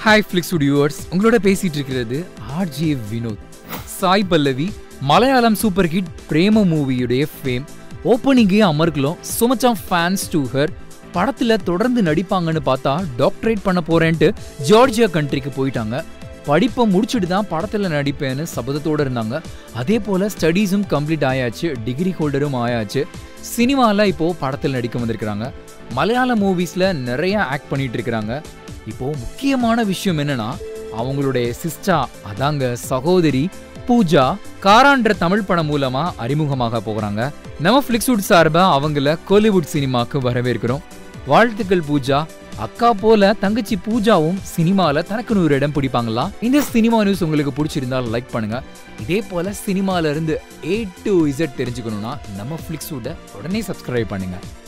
hi Flix ஸ்டுடியோர்ஸ் உங்களோட பேசிட்டு இருக்கிறது RJ Vinoth Sai Pallavi Malayalam super hit Premam மூவியுடைய ஃபேம் ஓப்பனிங்கே அமர்க்கலாம் சுமச்சாம் ஃபேன்ஸ் டு ஹர் படத்துல தொடர்ந்து நடிப்பாங்கன்னு பார்த்தா டாக்டரேட் பண்ண போறேன்ட்டு ஜார்ஜியா கண்ட்ரிக்கு போயிட்டாங்க படிப்பை முடிச்சுட்டு தான் படத்துல நடிப்பேன்னு சபதத்தோட இருந்தாங்க அதே போல ஸ்டடீஸும் கம்ப்ளீட் ஆயாச்சு டிகிரி ஹோல்டரும் ஆயாச்சு சினிமால இப்போ படத்தில் நடிக்க வந்திருக்கிறாங்க மலையாள மூவிஸ்ல நிறைய ஆக்ட் பண்ணிட்டு இருக்கிறாங்க இப்போ முக்கியமான விஷயம் என்னன்னா அவங்களுடைய சிஸ்டா அதாங்க சகோதரி பூஜா காரான்ற தமிழ் படம் மூலமா அறிமுகமாக போகிறாங்க நம்ம ஃபிளிக்ஸ்வுட் சார்பா அவங்கள கோலிவுட் சினிமாக்கு வரவேற்கிறோம் வாழ்த்துக்கள் பூஜா அக்கா போல தங்கச்சி பூஜாவும் சினிமால தனக்குன்னு ஒரு இடம் பிடிப்பாங்களா இந்த சினிமா நியூஸ் உங்களுக்கு பிடிச்சிருந்தால் லைக் பண்ணுங்க இதே போல சினிமால இருந்து ஏ டு இசட் தெரிஞ்சுக்கணும்னா நம்ம ஃபிளிக்ஸ்வுட்டை உடனே சப்ஸ்கிரைப் பண்ணுங்க